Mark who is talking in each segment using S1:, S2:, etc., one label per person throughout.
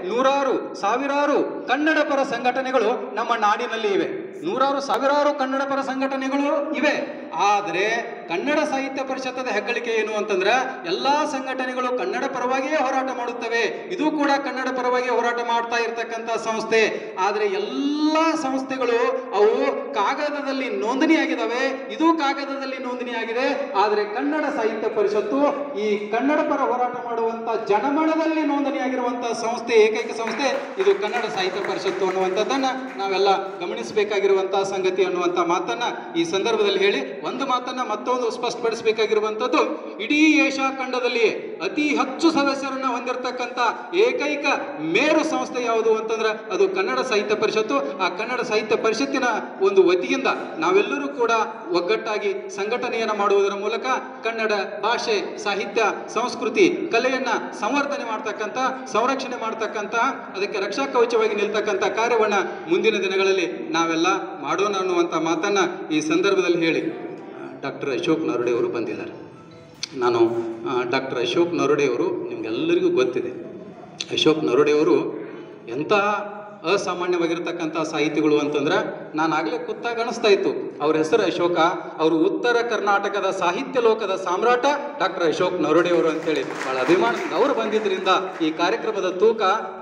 S1: ನೂರಾರು ಸಾವಿರಾರು ಕನ್ನಡ ಪರ ಸಂಘಟನೆಗಳು ನಮ್ಮ ನಾಡಿನಲ್ಲಿ ಇವೆ ನೂರಾರು ಸಾವಿರಾರು ಕನ್ನಡ ಪರ ಸಂಘಟನೆಗಳು ಇವೆ ಆದರೆ ಕನ್ನಡ ಸಾಹಿತ್ಯ ಪರಿಷತ್ತದ ಹೆಗ್ಗಳಿಕೆ ಏನು ಅಂತಂದ್ರೆ ಎಲ್ಲಾ ಸಂಘಟನೆಗಳು ಕನ್ನಡ ಪರವಾಗಿಯೇ ಹೋರಾಟ ಮಾಡುತ್ತವೆ ಇದು ಕೂಡ ಕನ್ನಡ ಪರವಾಗಿ ಹೋರಾಟ ಮಾಡ್ತಾ ಇರತಕ್ಕಂತ ಸಂಸ್ಥೆ ಆದರೆ ಎಲ್ಲಾ ಸಂಸ್ಥೆಗಳು ಅವು ಕಾಗದದಲ್ಲಿ ನೋಂದಣಿಯಾಗಿದ್ದಾವೆ ಇದು ಕಾಗದದಲ್ಲಿ ನೋಂದಣಿಯಾಗಿದೆ ಆದರೆ ಕನ್ನಡ ಸಾಹಿತ್ಯ ಪರಿಷತ್ತು ಈ ಕನ್ನಡ ಪರ ಹೋರಾಟ ಮಾಡುವಂತ ಜನಮನದಲ್ಲಿ ನೋಂದಣಿಯಾಗಿರುವಂತಹ ಸಂಸ್ಥೆ ಏಕೈಕ ಸಂಸ್ಥೆ ಇದು ಕನ್ನಡ ಸಾಹಿತ್ಯ ಪರಿಷತ್ತು ಅನ್ನುವಂಥದ್ದನ್ನ ನಾವೆಲ್ಲ ಗಮನಿಸಬೇಕಾಗಿರುವಂತಹ ಸಂಗತಿ ಅನ್ನುವಂಥ ಮಾತನ್ನ ಈ ಸಂದರ್ಭದಲ್ಲಿ ಹೇಳಿ ಒಂದು ಮಾತನ್ನ ಮತ್ತೊಂದು ಸ್ಪಷ್ಟಪಡಿಸಬೇಕಾಗಿರುವಂಥದ್ದು ಇಡೀ ಏಷ್ಯಾ ಖಂಡದಲ್ಲಿಯೇ ಅತಿ ಹೆಚ್ಚು ಸದಸ್ಯರನ್ನ ಹೊಂದಿರತಕ್ಕಂಥ ಏಕೈಕ ಮೇರು ಸಂಸ್ಥೆ ಯಾವುದು ಅಂತಂದ್ರೆ ಅದು ಕನ್ನಡ ಸಾಹಿತ್ಯ ಪರಿಷತ್ತು ಆ ಕನ್ನಡ ಸಾಹಿತ್ಯ ಪರಿಷತ್ತಿನ ಒಂದು ವತಿಯಿಂದ ನಾವೆಲ್ಲರೂ ಕೂಡ ಒಗ್ಗಟ್ಟಾಗಿ ಸಂಘಟನೆಯನ್ನ ಮಾಡುವುದರ ಮೂಲಕ ಕನ್ನಡ ಭಾಷೆ ಸಾಹಿತ್ಯ ಸಂಸ್ಕೃತಿ ಕಲೆಯನ್ನ ಸಂವರ್ಧನೆ ಮಾಡ್ತಕ್ಕಂಥ ಸಂರಕ್ಷಣೆ ಮಾಡ್ತಕ್ಕಂಥ ಅದಕ್ಕೆ ರಕ್ಷಾ ಕವಚವಾಗಿ ನಿಲ್ತಕ್ಕಂಥ ಕಾರ್ಯವನ್ನ ಮುಂದಿನ ದಿನಗಳಲ್ಲಿ ನಾವೆಲ್ಲ ಮಾಡೋಣ ಅನ್ನುವಂಥ ಮಾತನ್ನ ಈ ಸಂದರ್ಭದಲ್ಲಿ ಹೇಳಿ ಡಾಕ್ಟರ್ ಅಶೋಕ್ ನರುಡೆ ಅವರು ಬಂದಿದ್ದಾರೆ ನಾನು ಡಾಕ್ಟರ್ ಅಶೋಕ್ ನರುಡೆ ಅವರು ನಿಮ್ಗೆಲ್ಲರಿಗೂ ಗೊತ್ತಿದೆ ಅಶೋಕ್ ನರುಡೆ ಅವರು ಎಂಥ ಅಸಾಮಾನ್ಯವಾಗಿರ್ತಕ್ಕಂಥ ಸಾಹಿತಿಗಳು ಅಂತಂದ್ರೆ ನಾನು ಆಗಲೇ ಕೂತಾಗ ಅನಿಸ್ತಾ ಇತ್ತು ಅವ್ರ ಹೆಸರು ಅಶೋಕ ಅವರು ಉತ್ತರ ಕರ್ನಾಟಕದ ಸಾಹಿತ್ಯ ಲೋಕದ ಸಾಮ್ರಾಟ ಡಾಕ್ಟರ್ ಅಶೋಕ್ ನರುಡೆ ಅವರು ಅಂತೇಳಿ ಭಾಳ ಅಭಿಮಾನದಿಂದ ಅವರು ಬಂದಿದ್ದರಿಂದ ಈ ಕಾರ್ಯಕ್ರಮದ ತೂಕ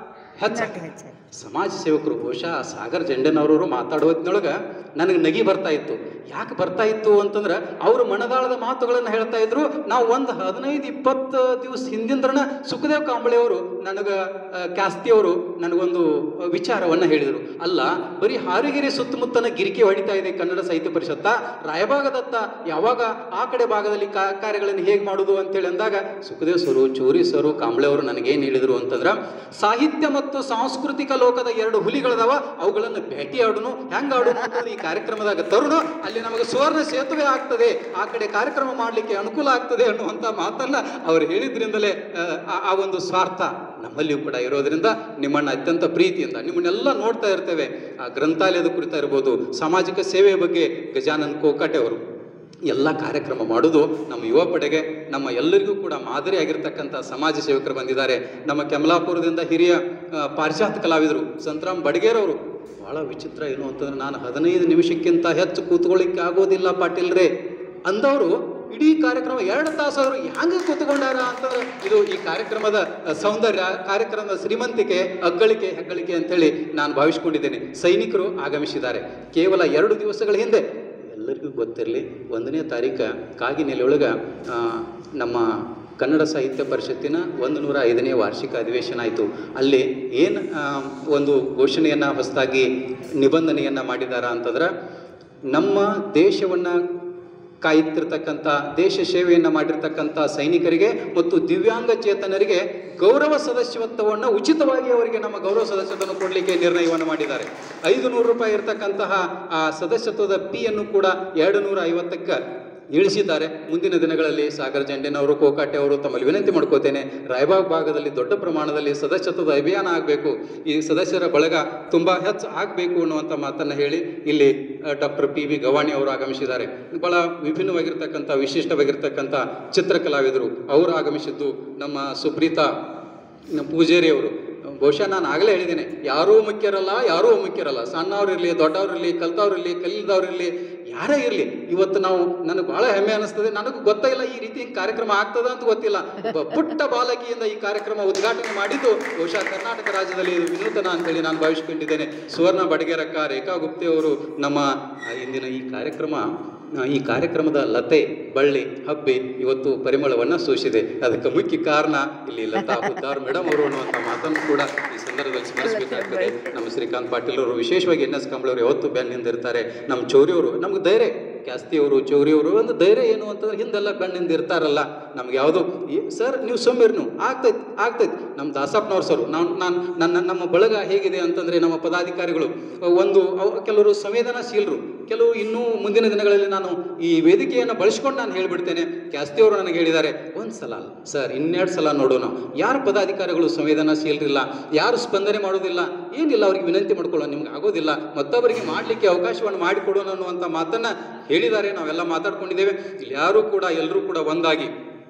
S1: ಹೆಚ್ಚ ಸಮಾಜ ಸೇವಕರು ಬಹುಶಃ ಸಾಗರ್ ಜಂಡನವರವರು ಮಾತಾಡೋದ್ನೊಳಗೆ ನನಗೆ ನಗಿ ಬರ್ತಾ ಇತ್ತು ಯಾಕೆ ಬರ್ತಾ ಇತ್ತು ಅಂತಂದ್ರೆ ಅವರು ಮನದಾಳದ ಮಾತುಗಳನ್ನು ಹೇಳ್ತಾ ಇದ್ರು ನಾವು ಒಂದು ಹದಿನೈದು ಇಪ್ಪತ್ತು ದಿವಸ ಹಿಂದಿಂದ್ರನ ಸುಖದೇವ್ ಕಾಂಬಳೆ ಅವರು ನನಗೆ ಕ್ಯಾಸ್ತಿಯವರು ನನಗೊಂದು ವಿಚಾರವನ್ನು ಹೇಳಿದರು ಅಲ್ಲ ಬರೀ ಹಾರಿಗೆರೆ ಸುತ್ತಮುತ್ತನ ಗಿರಿಕೆ ಹೊಡಿತಾ ಇದೆ ಕನ್ನಡ ಸಾಹಿತ್ಯ ಪರಿಷತ್ತ ರಾಯಭಾಗದತ್ತ ಯಾವಾಗ ಆ ಕಡೆ ಭಾಗದಲ್ಲಿ ಕಾ ಕಾರ್ಯಗಳನ್ನು ಹೇಗೆ ಮಾಡೋದು ಅಂತೇಳಿ ಅಂದಾಗ ಸುಖದೇವ್ ಸರು ಚೂರಿ ಸರು ಕಾಂಬಳೆ ಅವರು ನನಗೇನು ಹೇಳಿದರು ಅಂತಂದ್ರೆ ಸಾಹಿತ್ಯ ಮತ್ತು ಸಾಂಸ್ಕೃತಿಕ ಲೋಕದ ಎರಡು ಹುಲಿಗಳದಾವ ಅವುಗಳನ್ನು ಭೇಟಿಯಾಡುನು ಹೆಂಗೆ ಆಡುನು ಅಂತಂದ್ರೆ ಈ ಕಾರ್ಯಕ್ರಮದಾಗ ತರುಣು ಅಲ್ಲಿ ನಮಗೆ ಸುವರ್ಣ ಸೇತುವೆ ಆಗ್ತದೆ ಆ ಕಡೆ ಕಾರ್ಯಕ್ರಮ ಮಾಡಲಿಕ್ಕೆ ಅನುಕೂಲ ಆಗ್ತದೆ ಅನ್ನುವಂಥ ಮಾತನ್ನ ಅವ್ರು ಹೇಳಿದ್ರಿಂದಲೇ ಆ, ಆ- ಆ ಒಂದು ಸ್ವಾರ್ಥ ನಮ್ಮಲ್ಲಿಯೂ ಕೂಡ ಇರೋದ್ರಿಂದ ನಿಮ್ಮನ್ನ ಅತ್ಯಂತ ಪ್ರೀತಿಯಿಂದ ನಿಮ್ಮನ್ನೆಲ್ಲ ನೋಡ್ತಾ ಇರ್ತೇವೆ ಆ ಗ್ರಂಥಾಲಯದ ಕುರಿತ ಇರ್ಬೋದು ಸಾಮಾಜಿಕ ಸೇವೆಯ ಬಗ್ಗೆ ಗಜಾನನ್ ಕೋಕಾಟೆ ಅವರು ಎಲ್ಲ ಕಾರ್ಯಕ್ರಮ ಮಾಡೋದು ನಮ್ಮ ಯುವ ಪಡೆಗೆ ನಮ್ಮ ಎಲ್ಲರಿಗೂ ಕೂಡ ಮಾದರಿಯಾಗಿರ್ತಕ್ಕಂಥ ಸಮಾಜ ಸೇವಕರು ಬಂದಿದ್ದಾರೆ ನಮ್ಮ ಕೆಮಲಾಪುರದಿಂದ ಹಿರಿಯ ಆ, ಪಾರಿಜಾತ ಕಲಾವಿದರು ಸಂತರಾಮ್ ಬಡಗೇರವರು ಭಾಳ ವಿಚಿತ್ರ ಏನು ಅಂತಂದ್ರೆ ನಾನು ಹದಿನೈದು ನಿಮಿಷಕ್ಕಿಂತ ಹೆಚ್ಚು ಕೂತ್ಕೊಳ್ಳಿಕ್ಕೆ ಆಗೋದಿಲ್ಲ ಪಾಟೀಲ್ರೇ ಅಂದವರು ಇಡೀ ಕಾರ್ಯಕ್ರಮ ಎರಡು ತಾಸಾದ್ರು ಹೆಂಗೆ ಕೂತ್ಕೊಂಡಾರ ಅಂತಂದ್ರೆ ಇದು ಈ ಕಾರ್ಯಕ್ರಮದ ಆ, ಸೌಂದರ್ಯ ಕಾರ್ಯಕ್ರಮದ ಶ್ರೀಮಂತಿಕೆ ಅಗ್ಗಳಿಕೆ ಹೆಗ್ಗಳಿಕೆ ಅಂತೇಳಿ ನಾನು ಭಾವಿಸ್ಕೊಂಡಿದ್ದೇನೆ ಸೈನಿಕರು ಆಗಮಿಸಿದ್ದಾರೆ ಕೇವಲ ಎರಡು ದಿವಸಗಳ ಹಿಂದೆ ಎಲ್ಲರಿಗೂ ಗೊತ್ತಿರಲಿ ಒಂದನೇ ತಾರೀಕು ಕಾಗಿನೆಲೆಯೊಳಗೆ ಆ, ನಮ್ಮ ಕನ್ನಡ ಸಾಹಿತ್ಯ ಪರಿಷತ್ತಿನ ಒಂದು ನೂರ ಐದನೇ ವಾರ್ಷಿಕ ಅಧಿವೇಶನ ಆಯಿತು ಅಲ್ಲಿ ಏನು ಒಂದು ಘೋಷಣೆಯನ್ನು ಹೊಸದಾಗಿ ನಿಬಂಧನೆಯನ್ನು ಮಾಡಿದಾರ ಅಂತಂದ್ರೆ ನಮ್ಮ ದೇಶವನ್ನು ಕಾಯುತ್ತಿರ್ತಕ್ಕಂಥ ದೇಶ ಸೇವೆಯನ್ನು ಮಾಡಿರ್ತಕ್ಕಂಥ ಸೈನಿಕರಿಗೆ ಮತ್ತು ದಿವ್ಯಾಂಗ ಚೇತನರಿಗೆ ಗೌರವ ಸದಸ್ಯತ್ವವನ್ನು ಉಚಿತವಾಗಿ ಅವರಿಗೆ ನಮ್ಮ ಗೌರವ ಸದಸ್ಯತ್ವವನ್ನು ಕೊಡಲಿಕ್ಕೆ ನಿರ್ಣಯವನ್ನು ಮಾಡಿದ್ದಾರೆ ಐದು ನೂರು ರೂಪಾಯಿ ಇರತಕ್ಕಂತಹ ಆ ಸದಸ್ಯತ್ವದ ಫೀಯನ್ನು ಕೂಡ ಎರಡು ನೂರ ಐವತ್ತಕ್ಕೆ ಇಳಿಸಿದ್ದಾರೆ ಮುಂದಿನ ದಿನಗಳಲ್ಲಿ ಸಾಗರ್ ಜಂಡೇನವರು ಕೋಕಾಟೆ ಅವರು ತಮ್ಮಲ್ಲಿ ವಿನಂತಿ ಮಾಡ್ಕೋತೇನೆ ರಾಯಬಾಗ್ ಭಾಗದಲ್ಲಿ ದೊಡ್ಡ ಪ್ರಮಾಣದಲ್ಲಿ ಸದಸ್ಯತ್ವದ ಅಭಿಯಾನ ಆಗಬೇಕು ಈ ಸದಸ್ಯರ ಬಳಗ ತುಂಬ ಹೆಚ್ಚು ಆಗಬೇಕು ಅನ್ನುವಂಥ ಮಾತನ್ನು ಹೇಳಿ ಇಲ್ಲಿ ಡಾಕ್ಟರ್ ಪಿ ವಿ ಗವಾಣಿ ಅವರು ಆಗಮಿಸಿದ್ದಾರೆ ಬಹಳ ವಿಭಿನ್ನವಾಗಿರ್ತಕ್ಕಂಥ ವಿಶಿಷ್ಟವಾಗಿರ್ತಕ್ಕಂಥ ಚಿತ್ರಕಲಾವಿದರು ಅವರು ಆಗಮಿಸಿದ್ದು ನಮ್ಮ ಸುಪ್ರೀತಾ ನಮ್ಮ ಪೂಜಾರಿ ಅವರು ಬಹುಶಃ ನಾನು ಆಗಲೇ ಹೇಳಿದ್ದೇನೆ ಯಾರೂ ಮುಖ್ಯರಲ್ಲ ಯಾರೂ ಮುಖ್ಯರಲ್ಲ ಸಣ್ಣವ್ರಿರಲಿ ದೊಡ್ಡವ್ರಿರಲಿ ಕಲ್ತವ್ರಿರಲಿ ಕಲಿದವ್ರಿರಲಿ ಯಾರೇ ಇರಲಿ ಇವತ್ತು ನಾವು ನನಗೆ ಬಹಳ ಹೆಮ್ಮೆ ಅನಿಸ್ತದೆ ನನಗೂ ಗೊತ್ತಾಗಿಲ್ಲ ಈ ರೀತಿ ಕಾರ್ಯಕ್ರಮ ಆಗ್ತದ ಅಂತ ಗೊತ್ತಿಲ್ಲ ಒಬ್ಬ ಪುಟ್ಟ ಬಾಲಕಿಯಿಂದ ಈ ಕಾರ್ಯಕ್ರಮ ಉದ್ಘಾಟನೆ ಮಾಡಿದ್ದು ಬಹುಶಃ ಕರ್ನಾಟಕ ರಾಜ್ಯದಲ್ಲಿ ಇದು ವಿನೂತನ ಅಂತೇಳಿ ನಾನು ಭಾವಿಸ್ಕೊಂಡಿದ್ದೇನೆ ಸುವರ್ಣ ಬಡಗೇರಕ್ಕ ರೇಖಾ ಗುಪ್ತೆ ಅವರು ನಮ್ಮ ಆ, ಇಂದಿನ ಈ ಕಾರ್ಯಕ್ರಮ ಆ, ಈ ಕಾರ್ಯಕ್ರಮದ ಲತೆ ಬಳ್ಳಿ ಹಬ್ಬಿ ಇವತ್ತು ಪರಿಮಳವನ್ನು ಸೂಸಿದೆ ಅದಕ್ಕೆ ಮುಖ್ಯ ಕಾರಣ ಇಲ್ಲಿ ಲತಾ ಹುದ್ದಾರ್ ಮೇಡಮ್ ಅವರು ಅನ್ನುವಂಥ ಮಾತನ್ನು ಕೂಡ ಈ ಸಂದರ್ಭದಲ್ಲಿ ಸ್ಮರಿಸಬೇಕಾಗ್ತದೆ ನಮ್ಮ ಶ್ರೀಕಾಂತ್ ಪಾಟೀಲ್ ಅವರು ವಿಶೇಷವಾಗಿ ಎನ್ ಎಸ್ ಕಂಬಳವರು ಯಾವತ್ತು ಬೆನ್ನಿಂದ ಇರ್ತಾರೆ ನಮ್ಮ ಚೌರಿಯವರು ನಮ್ಗೆ ಧೈರ್ಯ ಕ್ಯಾಸ್ತಿಯವರು ಚೌರಿಯವರು ಒಂದು ಧೈರ್ಯ ಏನು ಅಂತಂದ್ರೆ ಹಿಂದೆಲ್ಲ ಬೆನ್ನಿಂದ ಇರ್ತಾರಲ್ಲ ನಮ್ಗೆ ಯಾವುದು ಸರ್ ನೀವು ಸೋಂಬೇರಿ ನೀವು ಆಗ್ತೈತಿ ಆಗ್ತೈತಿ ನಮ್ಮ ದಾಸಪ್ಪನವ್ರು ಸರ್ ನಾವು ನಾನು ನನ್ನ ನಮ್ಮ ಬಳಗ ಹೇಗಿದೆ ಅಂತಂದರೆ ನಮ್ಮ ಪದಾಧಿಕಾರಿಗಳು ಒಂದು ಅವ್- ಕೆಲವರು ಸಂವೇದನಾಶೀಲರು ಕೆಲವು ಇನ್ನೂ ಮುಂದಿನ ದಿನಗಳಲ್ಲಿ ನಾನು ಈ ವೇದಿಕೆಯನ್ನು ಬಳಸ್ಕೊಂಡು ನಾನು ಹೇಳ್ಬಿಡ್ತೇನೆ ಕ್ಯಾಸ್ತಿಯವರು ನನಗೆ ಹೇಳಿದ್ದಾರೆ ಒಂದು ಸಲ ಅಲ್ಲ ಸರ್ ಇನ್ನೆರಡು ಸಲ ನೋಡೋಣ ಯಾರು ಪದಾಧಿಕಾರಿಗಳು ಸಂವೇದನಾಶೀಲರಿಲ್ಲ ಯಾರು ಸ್ಪಂದನೆ ಮಾಡೋದಿಲ್ಲ ಏನಿಲ್ಲ ಅವ್ರಿಗೆ ವಿನಂತಿ ಮಾಡ್ಕೊಳ್ಳೋ ನಿಮ್ಗೆ ಆಗೋದಿಲ್ಲ ಮತ್ತೊಬ್ಬರಿಗೆ ಮಾಡಲಿಕ್ಕೆ ಅವಕಾಶವನ್ನು ಮಾಡಿಕೊಡೋಣ ಅನ್ನುವಂಥ ಮಾತನ್ನು ಹೇಳಿದ್ದಾರೆ ನಾವೆಲ್ಲ ಮಾತಾಡ್ಕೊಂಡಿದ್ದೇವೆ ಇಲ್ಲಿ ಯಾರೂ ಕೂಡ ಎಲ್ಲರೂ ಕೂಡ ಒಂದಾಗಿ ಇದು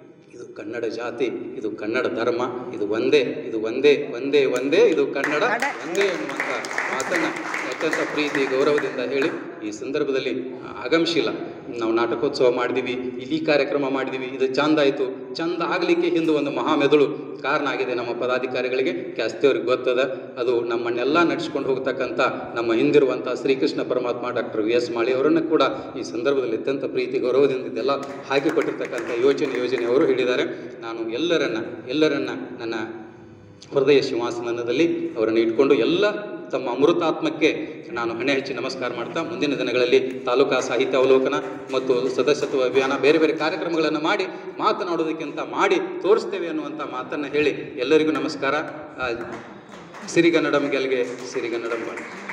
S1: ಕನ್ನಡ ಜಾತಿ ಇದು ಕನ್ನಡ ಧರ್ಮ ಇದು ಒಂದೇ ಇದು ಒಂದೇ ಒಂದೇ ಒಂದೇ ಇದು ಕನ್ನಡ ಒಂದೇ ಎನ್ನುವಂಥ ಮಾತನ್ನು ಅತ್ಯಂತ ಪ್ರೀತಿ ಗೌರವದಿಂದ ಹೇಳಿ ಈ ಸಂದರ್ಭದಲ್ಲಿ ಆಗಮಶೀಲ ನಾವು ನಾಟಕೋತ್ಸವ ಮಾಡಿದ್ದೀವಿ ಇಲ್ಲಿ ಕಾರ್ಯಕ್ರಮ ಮಾಡಿದ್ದೀವಿ ಇದು ಚಂದ ಆಯಿತು ಚಂದ ಆಗಲಿಕ್ಕೆ ಹಿಂದೆ ಒಂದು ಮಹಾಮೆದುಳು ಕಾರಣ ಆಗಿದೆ ನಮ್ಮ ಪದಾಧಿಕಾರಿಗಳಿಗೆ ಕ್ಯಾಸ್ತಿಯವ್ರಿಗೆ ಗೊತ್ತದ ಅದು ನಮ್ಮನ್ನೆಲ್ಲ ನಡೆಸ್ಕೊಂಡು ಹೋಗ್ತಕ್ಕಂಥ ನಮ್ಮ ಹಿಂದಿರುವಂಥ ಶ್ರೀಕೃಷ್ಣ ಪರಮಾತ್ಮ ಡಾಕ್ಟರ್ ವಿ ಎಸ್ ಮಾಳಿ ಅವರನ್ನು ಕೂಡ ಈ ಸಂದರ್ಭದಲ್ಲಿ ಅತ್ಯಂತ ಪ್ರೀತಿ ಗೌರವದಿಂದ ಇದೆಲ್ಲ ಹಾಕಿಕೊಟ್ಟಿರ್ತಕ್ಕಂಥ ಯೋಚನೆ ಯೋಜನೆ ಅವರು ಹೇಳಿದ್ದಾರೆ ನಾನು ಎಲ್ಲರನ್ನ ಎಲ್ಲರನ್ನ ನನ್ನ ಹೃದಯ ಸಿಂಹಾಸನದಲ್ಲಿ ಅವರನ್ನು ಇಟ್ಕೊಂಡು ಎಲ್ಲ ತಮ್ಮ ಅಮೃತಾತ್ಮಕ್ಕೆ ನಾನು ಹಣೆ ಹಚ್ಚಿ ನಮಸ್ಕಾರ ಮಾಡ್ತಾ ಮುಂದಿನ ದಿನಗಳಲ್ಲಿ ತಾಲೂಕಾ ಸಾಹಿತ್ಯ ಅವಲೋಕನ ಮತ್ತು ಸದಸ್ಯತ್ವ ಅಭಿಯಾನ ಬೇರೆ ಬೇರೆ ಕಾರ್ಯಕ್ರಮಗಳನ್ನು ಮಾಡಿ ಮಾತನಾಡೋದಕ್ಕಿಂತ ಮಾಡಿ ತೋರಿಸ್ತೇವೆ ಅನ್ನುವಂಥ ಮಾತನ್ನು ಹೇಳಿ ಎಲ್ಲರಿಗೂ ನಮಸ್ಕಾರ ಆ, ಸಿರಿಗನ್ನಡಂ ಗೆಲ್ಗೆ ಸಿರಿಗನ್ನಡಂ ಬಾಳ್ಗೆ.